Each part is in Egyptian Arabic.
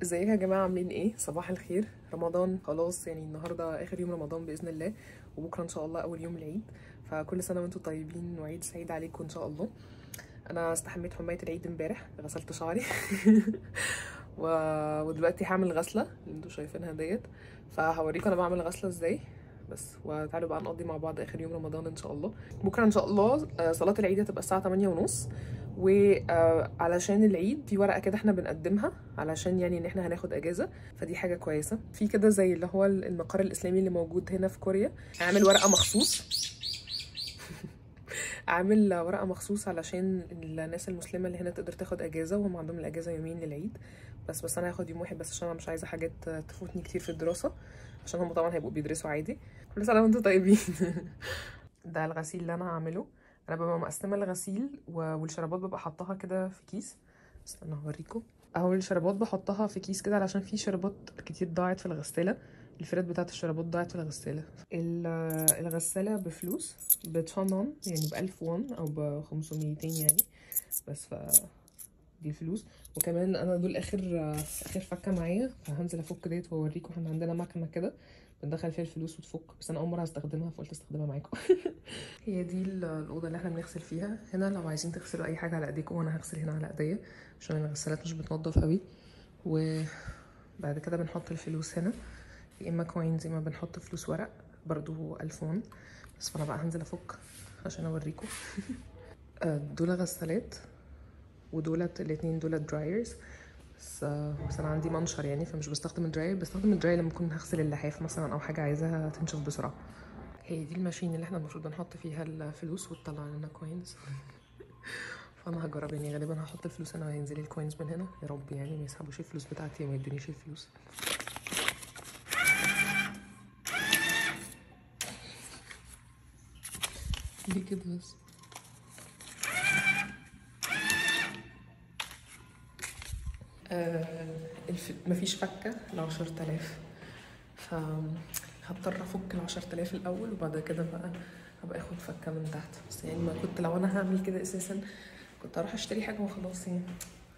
ازيكم يا جماعه عاملين ايه صباح الخير رمضان خلاص يعني النهارده اخر يوم رمضان باذن الله وبكره ان شاء الله اول يوم العيد فكل سنه وانتم طيبين وعيد سعيد عليكم ان شاء الله انا استحميت حمايه العيد امبارح غسلت شعري و... ودلوقتي هعمل غسله اللي انتوا شايفينها ديت فهوريكم انا بعمل غسله ازاي بس وتعالوا بقى نقضي مع بعض اخر يوم رمضان ان شاء الله بكره ان شاء الله آه، صلاه العيد هتبقى الساعه 8 ونص وعلشان العيد في ورقه كده احنا بنقدمها علشان يعني ان احنا هناخد اجازه فدي حاجه كويسه في كده زي اللي هو المقر الاسلامي اللي موجود هنا في كوريا عامل ورقه مخصوص عامل ورقه مخصوص علشان الناس المسلمه اللي هنا تقدر تاخد اجازه وهم عندهم الاجازه يومين للعيد بس بس انا هاخد يوم واحد بس عشان انا مش عايزه حاجات تفوتني كتير في الدراسه عشان هم طبعا هيبقوا بيدرسوا عادي كل سنه وانتم طيبين ده الغسيل اللي انا هعمله انا ببقى مقسمه الغسيل و- والشرابات ببقى حطاها كده في كيس استنى هوريكم اهو الشرابات بحطها في كيس كده علشان في شرابات كتير ضاعت في الغساله الفرد بتاعت الشرابات ضاعت في الغساله ال- الغساله بفلوس بتشانون يعني ب 1000 وون او ب 500 يعني بس ف دي الفلوس وكمان انا دول اخر اخر فكه معايا فهنزل افك ديت واوريكم احنا عندنا مكنه كده بندخل فيها الفلوس وتفك بس انا اول مره هستخدمها فقلت استخدمها معاكم هي دي ال- الاوضه اللي احنا بنغسل فيها هنا لو عايزين تغسلوا اي حاجه على ايديكم وانا هغسل هنا على ايديا عشان الغسالات مش بتنضف قوي وبعد كده بنحط الفلوس هنا يا اما كوينز يا اما بنحط فلوس ورق برضو ألف وون بس فانا بقى هنزل افك عشان اوريكم آه، دول غسالات ودولت الاتنين دولت درايرز بس بس انا عندي منشر يعني فمش بستخدم الدراير بستخدم الدراير لما اكون هغسل اللحاف مثلا او حاجه عايزاها تنشف بسرعه هي دي الماشين اللي احنا المفروض بنحط فيها الفلوس وتطلع لنا كوينز فانا هجرب يعني غالبا هحط الفلوس هنا وهينزل لي الكوينز من هنا يا رب يعني ما يسحبوش الفلوس بتاعتي وما يدونيش الفلوس ليه كده بس آه الف... مفيش فكة ل 10000 ف هضطر افك ال 10000 الاول وبعد كده بقى هبقى اخد فكة من تحت بس يعني ما كنت لو انا هعمل كده اساسا كنت اروح اشتري حاجة وخلاص يعني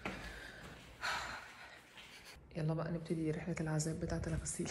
يلا بقى نبتدي رحلة العذاب بتاعة الغسيل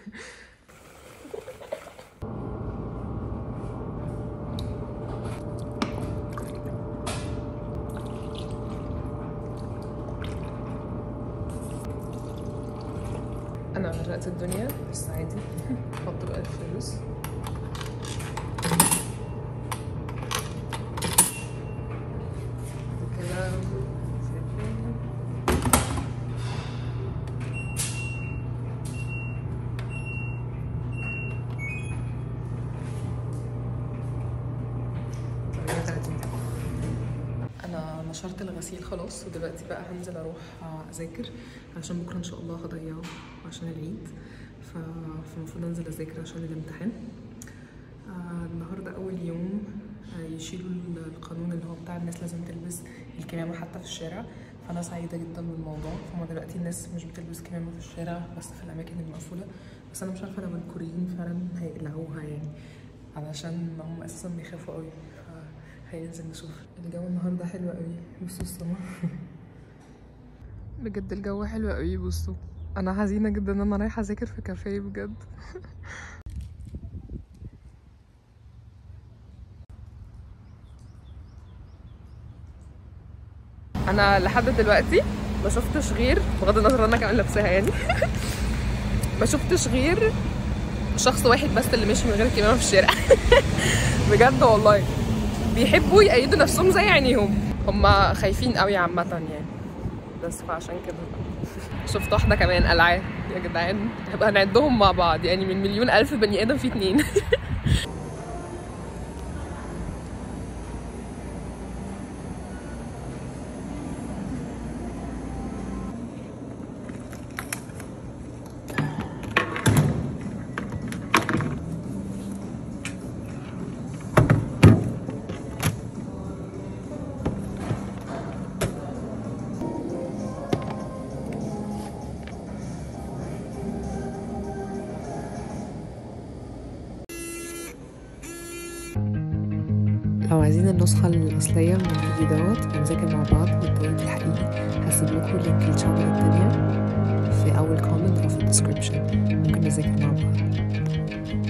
انا غرقت الدنيا بس عادي احط بقى الفلوس كده انا نشرت الغسيل خلاص ودلوقتي بقى هنزل اروح اذاكر عشان بكره ان شاء الله هضيعه عشان العيد ف- فالمفروض انزل اذاكر عشان الامتحان آه، النهارده اول يوم آه، يشيلوا ال- القانون اللي هو بتاع الناس لازم تلبس الكمامه حتى في الشارع فانا سعيده جدا بالموضوع فهم دلوقتي الناس مش بتلبس كمامه في الشارع بس في الاماكن المقفوله بس انا مش عارفه لو الكوريين فعلا هيقلعوها يعني علشان هم اساسا بيخافوا قوي هينزل نشوف الجو النهارده حلو قوي بصوا السما بجد الجو حلو قوي بصوا انا حزينه جدا ان انا رايحه اذاكر في كافيه بجد انا لحد دلوقتي ما شفتش غير بغض النظر ان انا كمان لابساها يعني ما شفتش غير شخص واحد بس اللي ماشي من غير كمامه في الشارع بجد والله بيحبوا يأيدوا نفسهم زي عينيهم هم خايفين قوي عامة يعني بس فعشان كده شفت واحدة كمان قلعاه يا جدعان هبقى هنعدهم مع بعض يعني من مليون ألف بني آدم في اتنين لو عايزين النسخة الأصلية من الفيديو دوت ونذاكر مع بعض والبوينت الحقيقي هسيب لكم لينك الشانل التانية في الديسكربشن ممكن نذاكر مع بعض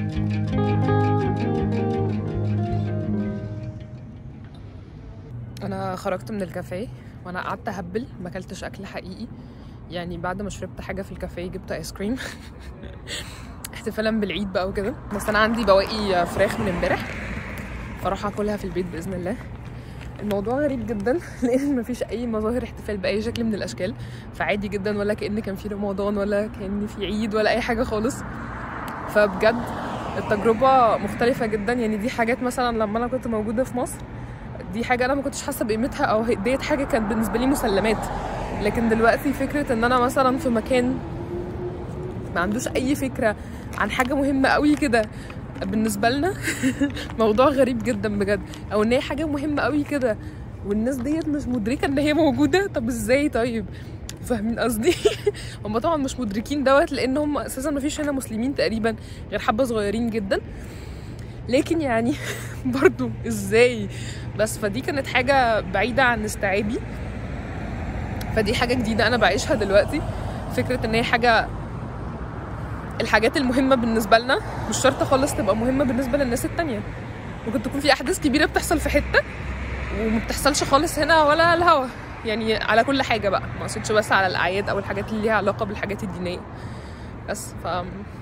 انا خرجت من الكافيه وانا قعدت اهبل ما اكلتش اكل حقيقي يعني بعد ما شربت حاجه في الكافيه جبت ايس كريم احتفالا بالعيد بقى وكده بس انا عندي بواقي فراخ من امبارح فاروح اكلها في البيت باذن الله الموضوع غريب جدا لان مفيش اي مظاهر احتفال باي شكل من الاشكال فعادي جدا ولا كان كان في رمضان ولا كان في عيد ولا اي حاجه خالص فبجد التجربه مختلفه جدا يعني دي حاجات مثلا لما انا كنت موجوده في مصر دي حاجه انا ما كنتش حاسه بقيمتها او ديت حاجه كانت بالنسبه لي مسلمات لكن دلوقتي فكره ان انا مثلا في مكان ما عندوش اي فكره عن حاجه مهمه قوي كده بالنسبه لنا موضوع غريب جدا بجد او ان هي حاجه مهمه قوي كده والناس ديت مش مدركه ان هي موجوده طب ازاي طيب فاهمين قصدي هم طبعا مش مدركين دوت لان هم اساسا ما فيش هنا مسلمين تقريبا غير حبه صغيرين جدا لكن يعني برضو ازاي بس فدي كانت حاجه بعيده عن استيعابي فدي حاجه جديده انا بعيشها دلوقتي فكره ان هي حاجه الحاجات المهمة بالنسبة لنا مش شرط خالص تبقى مهمة بالنسبة للناس التانية ممكن تكون في أحداث كبيرة بتحصل في حتة وما بتحصلش خالص هنا ولا الهوا يعني على كل حاجة بقى ما اقصدش بس على الأعياد أو الحاجات اللي ليها علاقة بالحاجات الدينية بس ف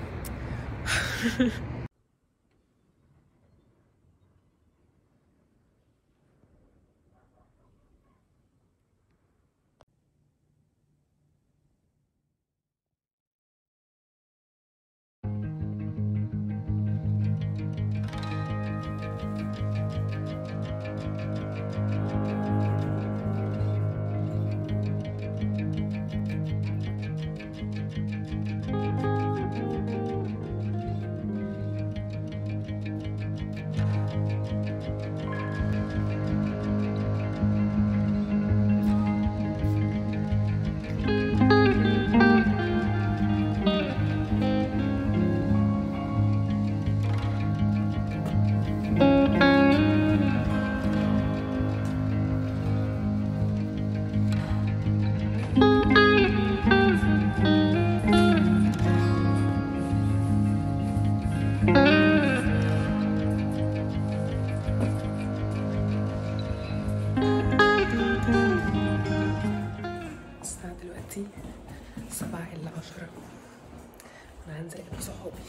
الساعة دلوقتي سبعة إلا عشرة أنا هنزل أجيب صحابي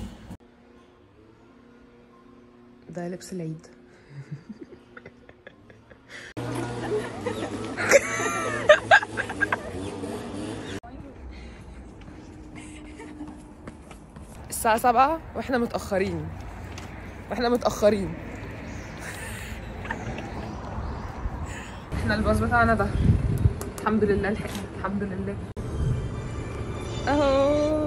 ده لبس العيد الساعة سبعة واحنا متأخرين واحنا متأخرين احنا الباص بتاعنا ده الحمد لله لحقنا الحمد لله اهو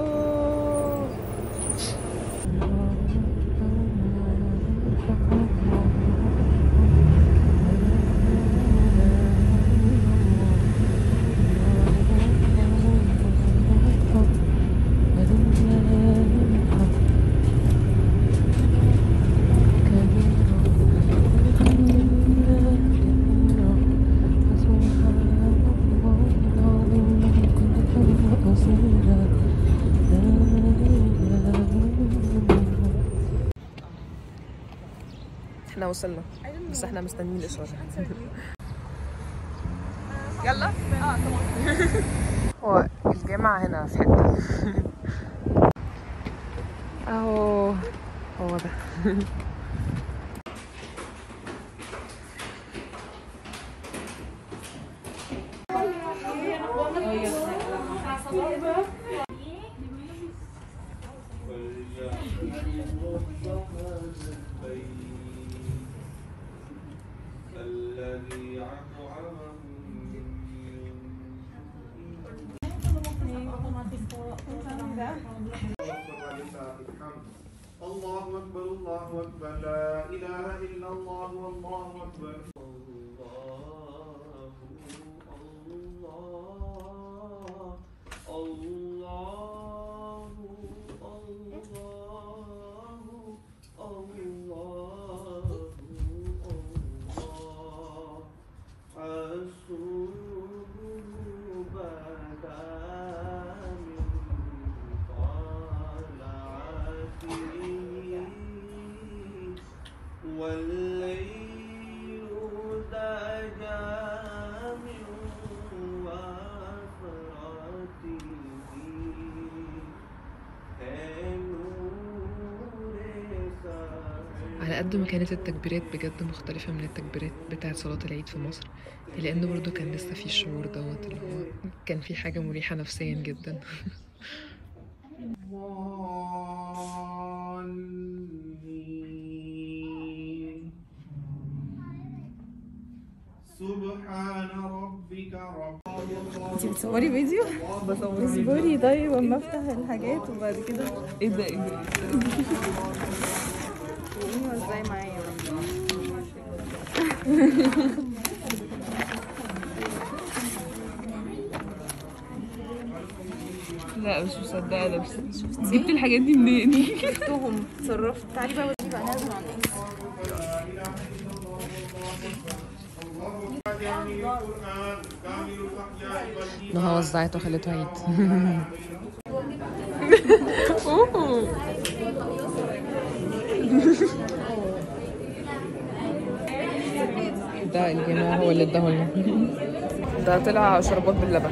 احنا وصلنا بس احنا مستنيين الاشاره يلا اه طبعا هو الجامعه هنا في حته اهو هو ده الذي أطعمهم من الله أكبر الله أكبر لا إله إلا الله والله أكبر الله الله الله الله الله الله حسبك من على قد ما كانت التكبيرات بجد مختلفة من التكبيرات بتاعة صلاة العيد في مصر إلا إنه برضو كان لسه في الشعور دوت اللي هو كان في حاجة مريحة نفسيا جدا الضالين سبحان ربك رب انت بتصوري فيديو؟ بصور اصبري طيب اما افتح الحاجات وبعد كده ايه ده ايه ده قومي وزعي معايا لا مش مصدقة نفسي جبت الحاجات دي منين؟ شفتهم اتصرفت تعالي بقى ودي بقى نازل عن ايه نهى وزعت وخلته عيد أوه. ده الجماعة هو اللي اداهولنا ده طلع شربات باللبن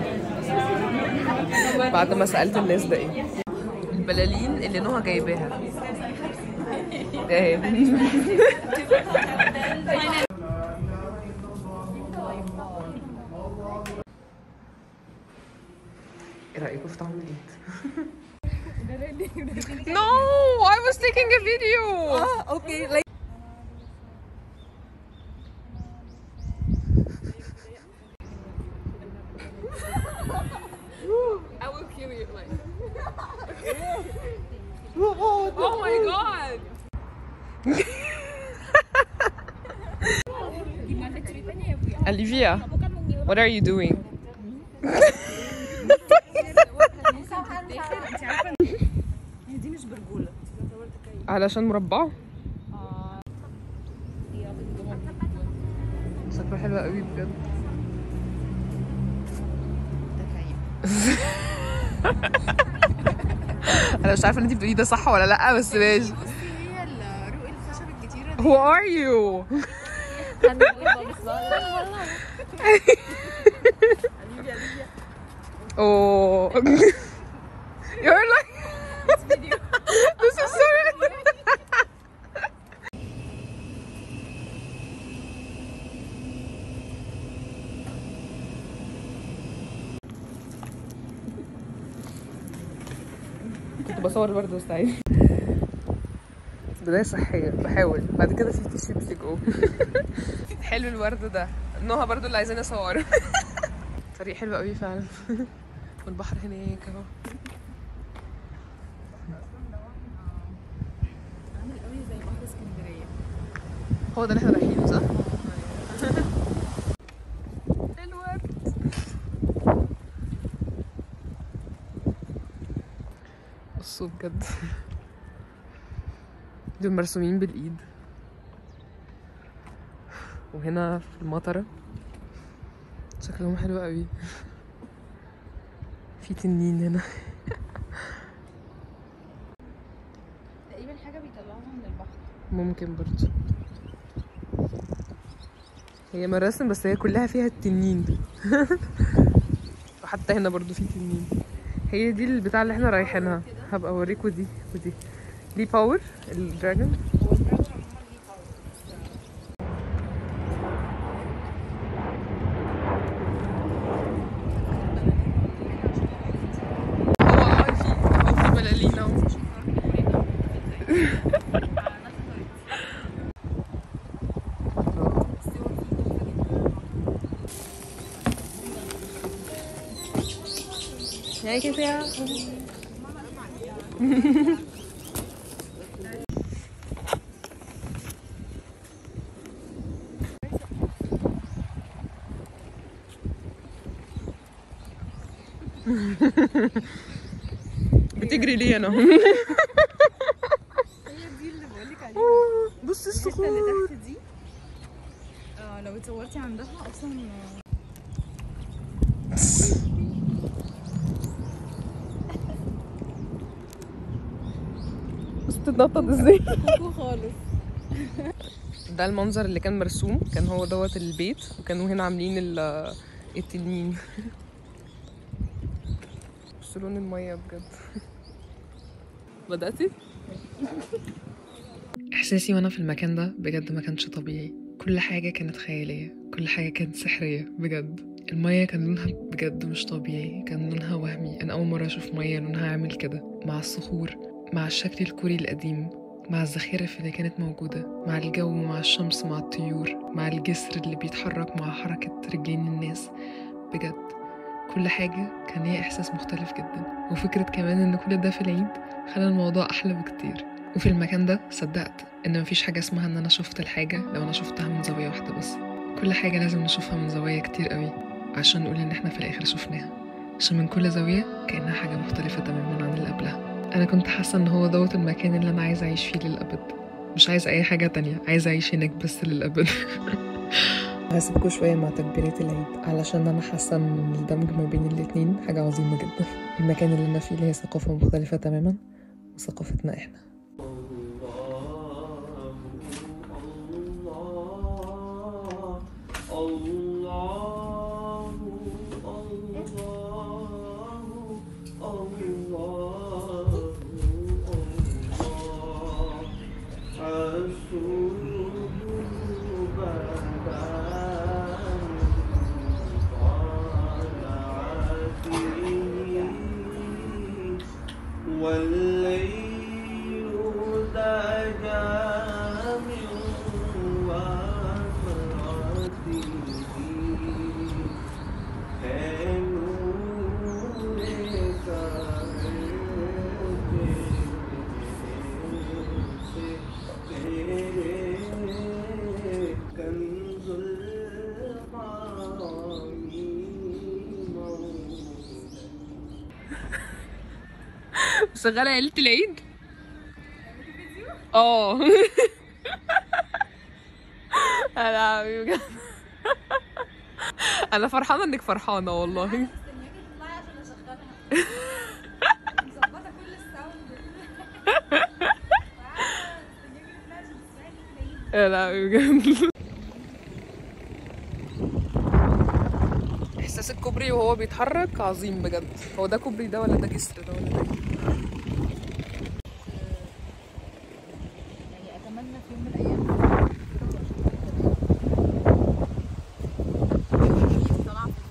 بعد ما سألت الناس ده ايه البلالين اللي نهى جايباها اهي ايه رأيكم في طعم العيد؟ No, I was taking a video. اوكي لايك I will kill you. Like. oh my god. Olivia, what are you doing? دي مش برجوله علشان مربعه شكله حلو قوي بجد انا مش عارفه ان انت بتقولي ده صح ولا لا بس ماشي هي الرؤى الخشب الكتيره Who are you? Oh. You're like. this is so. كنت بصور برضه سعيد بداية صحية بحاول بعد كده في تيشي بتيجو حلو الورد ده نهى برضو اللي عايزين اصوره طريق حلو قوي فعلا والبحر هناك اهو عامل قوي زي بحر اسكندريه هو ده اللي احنا رايحينه صح؟ الورد بصوا بجد دول مرسومين بالايد وهنا في المطره شكلهم حلو قوي في تنين هنا تقريبا حاجه بيطلعوها من البحر ممكن برضه هي مراسم بس هي كلها فيها التنين وحتى هنا برضو في تنين هي دي البتاع اللي احنا رايحينها هبقى اوريكم دي ودي دي باور الدراجون هو اه في هو في بلالين اهو يعني كده بتجري ليه انا هي دي اللي بقول لك عليها بص الحته الصخور اللي تحت دي اه لو اتصورتي عندها اصلا بص بتتنطط ازاي كوكو خالص ده المنظر اللي كان مرسوم كان هو دوت البيت وكانوا هنا عاملين ال- التنين بص لون المية بجد بدأتي؟ إحساسي وأنا في المكان ده بجد ما كانش طبيعي كل حاجة كانت خيالية كل حاجة كانت سحرية بجد المية كان لونها بجد مش طبيعي كان لونها وهمي أنا أول مرة أشوف مية لونها عامل كده مع الصخور مع الشكل الكوري القديم مع الزخارف اللي كانت موجودة مع الجو مع الشمس مع الطيور مع الجسر اللي بيتحرك مع حركة رجلين الناس بجد كل حاجة كان ليها إحساس مختلف جدا وفكرة كمان إن كل ده في العيد خلى الموضوع أحلى بكتير وفي المكان ده صدقت إن مفيش حاجة اسمها إن أنا شفت الحاجة لو أنا شفتها من زاوية واحدة بس كل حاجة لازم نشوفها من زوايا كتير قوي عشان نقول إن إحنا في الآخر شفناها عشان من كل زاوية كأنها حاجة مختلفة تماما عن اللي قبلها أنا كنت حاسة إن هو دوت المكان اللي أنا عايزة أعيش فيه للأبد مش عايزة أي حاجة تانية عايزة أعيش هناك بس للأبد هسيبكوا شوية مع تكبيرات العيد علشان أنا حاسة إن الدمج ما بين الاتنين حاجة عظيمة جدا المكان اللي أنا فيه ليه ثقافة مختلفة تماما وثقافتنا إحنا والليل دجى من وفرته كنز الحرام موجود شغالة عيلة العيد اه انا بجد انا فرحانة انك فرحانة والله لا بجد احساس الكوبري وهو بيتحرك عظيم بجد هو ده كوبري ده ولا ده جسر ده ولا ده إيه؟ يعني اتمنى في يوم من الايام طلع في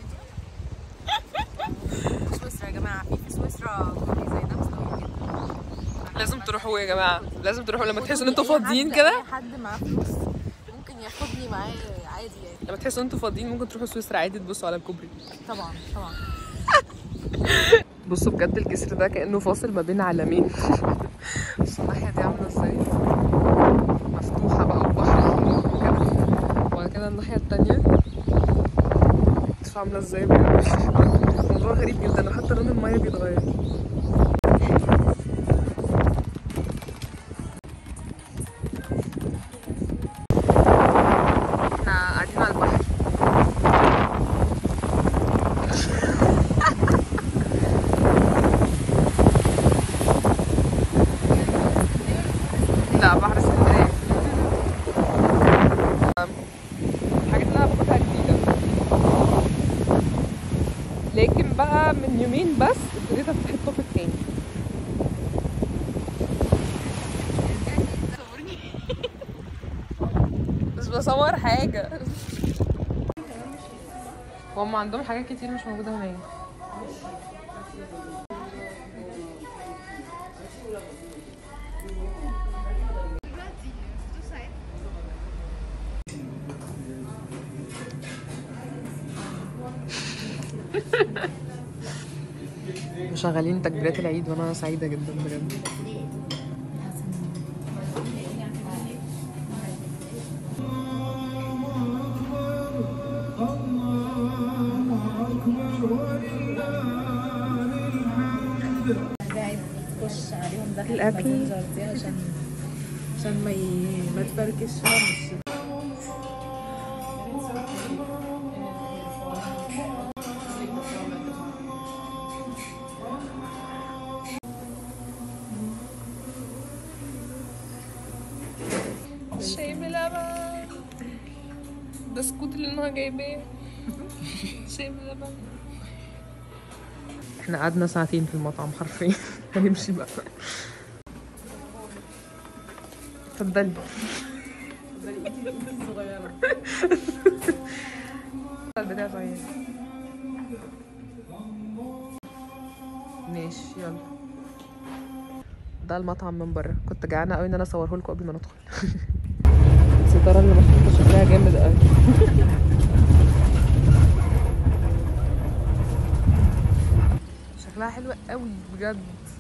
الفيديو سويسرا يا جماعه في في سويسرا كوبري زي ده مستوي جدا لازم تروحوا يا جماعة لازم تروحوا لما تحسوا ان انتوا أي فاضيين حد- كده اي حد معاه فلوس ممكن ياخدني معاه عادي يعني لما تحسوا ان انتوا فاضيين ممكن تروحوا سويسرا عادي تبصوا على الكوبري طبعا طبعا بصوا بجد الجسر ده كأنه فاصل ما بين عالمين بصوا الناحية دي عاملة ازاي مفتوحة بقى وبحر وكده وبعد كده الناحية التانية شوف عاملة ازاي بجد موضوع غريب جدا وحتى لون المية بيتغير احنا قاعدين على البحر لا بحر اسكندرية الحاجات اللي انا باخدها جديدة لكن بقى من يومين بس ابتديت افتح التوبيك تاني بس بصور حاجة هم عندهم حاجات كتير مش موجودة هناك مشغلين تكبيرات العيد وانا سعيدة جدا بجد قاعد تخش عليهم داخل الأكل. الماسنجر دي عشان عشان ما ي... ما تفركش خالص شاي بلبن بسكوت اللي انا جايباه شاي بلبن احنا قعدنا ساعتين في المطعم حرفيا هنمشي بقى اتفضلي البتاع صحيح ماشي يلا ده المطعم من بره كنت جعانه قوي ان انا اصوره لكم قبل ما ندخل الستاره اللي محطوطه شكلها جامد قوي شكلها حلوة قوي بجد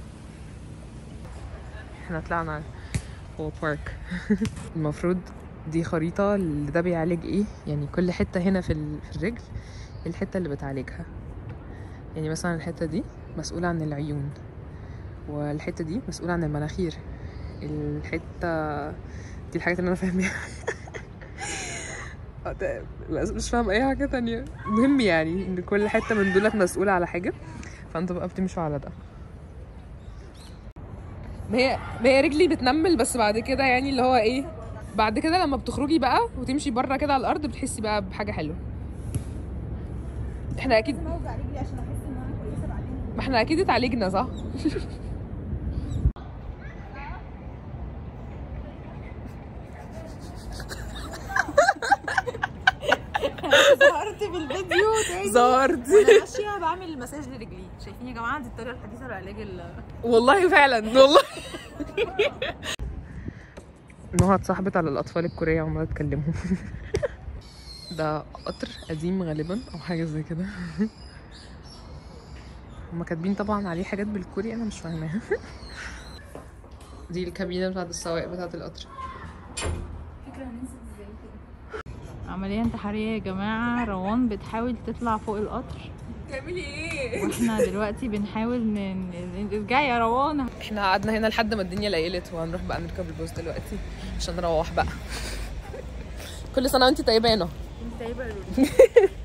احنا طلعنا هو بارك المفروض دي خريطة اللي ده بيعالج ايه يعني كل حتة هنا في, ال- في الرجل الحتة اللي بتعالجها يعني مثلا الحتة دي مسؤولة عن العيون والحتة دي مسؤولة عن المناخير الحتة دي الحاجات اللي انا فاهمها بس مش فاهم اي حاجة تانية مهم يعني ان كل حتة من دولت مسؤولة على حاجة فانتوا بقى بتمشوا على ده ما هي ما هي رجلي بتنمل بس بعد كده يعني اللي هو ايه بعد كده لما بتخرجي بقى وتمشي بره كده على الارض بتحسي بقى بحاجه حلوه احنا اكيد اوجع رجلي عشان احس ان انا كويسه بعدين ما احنا اكيد اتعالجنا صح ظهرت في الفيديو تاني ظهرت وانا ماشيه بعمل مساج لرجلي شايفين يا جماعه دي الطريقه الحديثه لعلاج ال والله فعلا والله نهى اتصاحبت على الاطفال الكوريه وعماله تكلمهم ده قطر قديم غالبا او حاجه زي كده هما كاتبين طبعا عليه حاجات بالكوري انا مش فاهماها دي الكابينه بتاعت السواق بتاعت القطر عمليه انتحاريه يا جماعه روان بتحاول تطلع فوق القطر بتعملي ايه واحنا دلوقتي بنحاول ن... ن- ارجعي يا روان احنا قعدنا هنا لحد ما الدنيا ليلت وهنروح بقى نركب الباص دلوقتي عشان نروح بقى كل سنه وانتي طيبه يا نهى انت ايه بقى